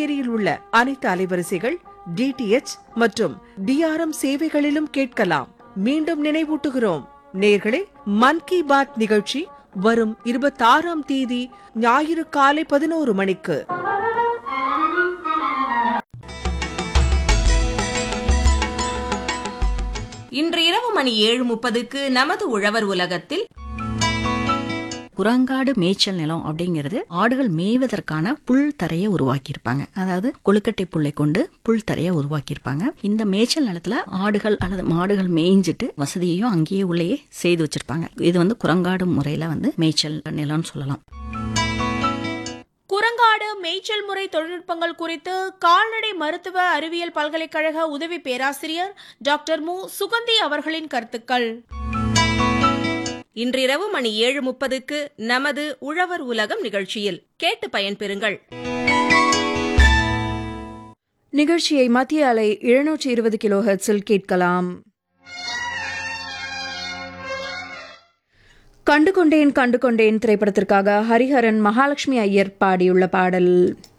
புதுச்சேரியில் உள்ள அனைத்து அலைவரிசைகள் டிடிஎச் மற்றும் டிஆர்எம் சேவைகளிலும் கேட்கலாம் மீண்டும் நினைவூட்டுகிறோம் நேர்களே மன் கி பாத் நிகழ்ச்சி வரும் இருபத்தாறாம் தேதி ஞாயிறு காலை பதினோரு மணிக்கு இன்று இரவு மணி ஏழு முப்பதுக்கு நமது உழவர் உலகத்தில் குரங்காடு மேய்ச்சல் நிலம் அப்படிங்கிறது ஆடுகள் மேய்வதற்கான புல் தரையை உருவாக்கியிருப்பாங்க அதாவது கொழுக்கட்டை புல்லை கொண்டு புல் தரையை உருவாக்கியிருப்பாங்க இந்த மேய்ச்சல் நிலத்துல ஆடுகள் அல்லது மாடுகள் மேய்ஞ்சிட்டு வசதியையும் அங்கேயே உள்ளேயே செய்து வச்சிருப்பாங்க இது வந்து குரங்காடு முறையில வந்து மேய்ச்சல் நிலம்னு சொல்லலாம் குரங்காடு மேய்ச்சல் முறை தொழில்நுட்பங்கள் குறித்து கால்நடை மருத்துவ அறிவியல் பல்கலைக்கழக உதவி பேராசிரியர் டாக்டர் மு சுகந்தி அவர்களின் கருத்துக்கள் இன்றிரவு மணி ஏழு முப்பதுக்கு நமது உழவர் உலகம் நிகழ்ச்சியில் கேட்டு பயன்பெறுங்கள் நிகழ்ச்சியை மத்திய அலை எழுநூற்றி இருபது கிலோ ஹெர்ட்ஸில் கேட்கலாம் கண்டு கொண்டேன் கண்டு கொண்டேன் திரைப்படத்திற்காக ஹரிஹரன் மகாலட்சுமி ஐயர் பாடியுள்ள பாடல்